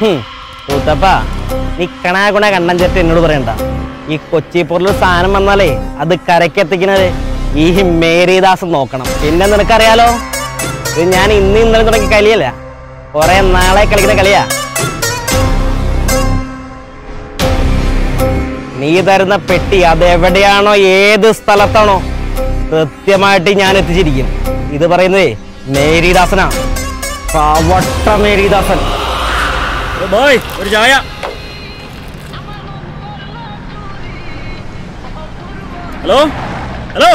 ഹും, കൂത്തപ്പ നീ കണാകുണ കണ്ണൻ ചേട്ടൻ എന്നോട് പറയണ്ട ഈ കൊച്ചി പോലുള്ള സാധനം വന്നാലേ അത് കരക്കെത്തിക്കുന്നത് ഈ മേരിദാസ് നോക്കണം പിന്നെ നിനക്കറിയാലോ ഇത് ഞാൻ ഇന്ന് ഇന്നലെ തുടങ്ങിയ കളിയല്ല കുറെ നാളെ കളിക്കുന്ന കളിയാ നീ തരുന്ന പെട്ടി അതെവിടെയാണോ ഏത് സ്ഥലത്താണോ കൃത്യമായിട്ട് ഞാൻ എത്തിച്ചിരിക്കും ഇത് പറയുന്നതേ മേരിദാസനാ വട്ട മേരിദാസൻ ബോയ് ഒരു ചായ हेलो हेलो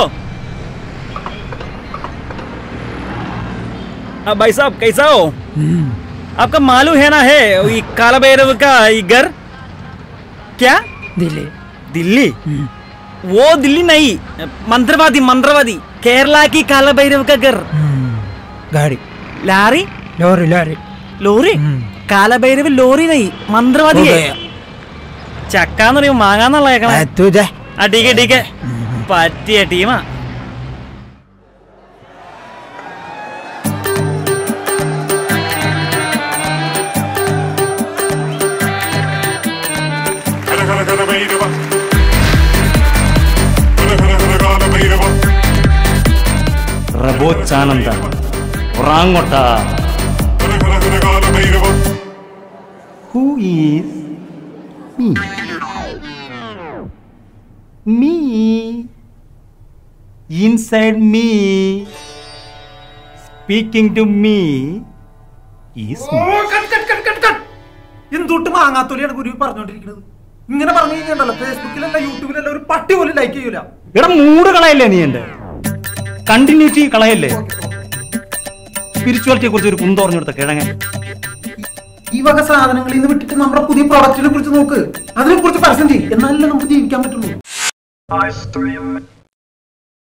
हाँ भाई साहब कैसा हो आपका मालूम है ना है ये काला भैरव का ये घर क्या दिल्ली दिल्ली वो दिल्ली नहीं मंत्रवादी मंत्रवादी केरला की काला भैरव का घर गाड़ी lorry lorry lorry lorry Kalabhairav lorry നയി മന്ത്രവാദി ചക്കാന്ന് പറയുമ്പോ മാങ്ങാന്നുള്ള കേക്കണേ तू जा ആ ടീക്കെ ടീക്കെ പറ്റിയ ടീമാ Hara Hara Hara Bhairava Hara Hara Hara Kala Bhairava പ്രബോച്ചാനന്ദ ഉറാങ്ങോട്ട Hara Hara Hara Kala Bhairava who is me me inside me speaking to me is എന്തൊട്ട് മാങ്ങാത്തൊലിയാണ് ഗുരു പറഞ്ഞോണ്ടിരിക്കുന്നത് ഇങ്ങനെ പറഞ്ഞു കഴിഞ്ഞാൽ ഫേസ്ബുക്കിലല്ല യൂട്യൂബിലല്ല ഒരു പട്ടി പോലും ലൈക്ക് ചെയ്യൂല എടാ മൂട് കളയല്ലേ നീ എന്റെ കണ്ടിന്യൂറ്റി കളയല്ലേ സ്പിരിച്വാലിറ്റിയെ കുറിച്ച് ഒരു കുന്തം പറഞ്ഞെടുത്ത കിഴങ്ങൻ ഈ വക സാധനങ്ങളിൽ നിന്ന് വിട്ടിട്ട് നമ്മുടെ പുതിയ പ്രോഡക്റ്റിനെ കുറിച്ച് നോക്ക് അതിനെ കുറിച്ച് പരസ്യം ചെയ്യും എന്നാലല്ലേ നമുക്ക് ജീവിക്കാൻ പറ്റുള്ളൂ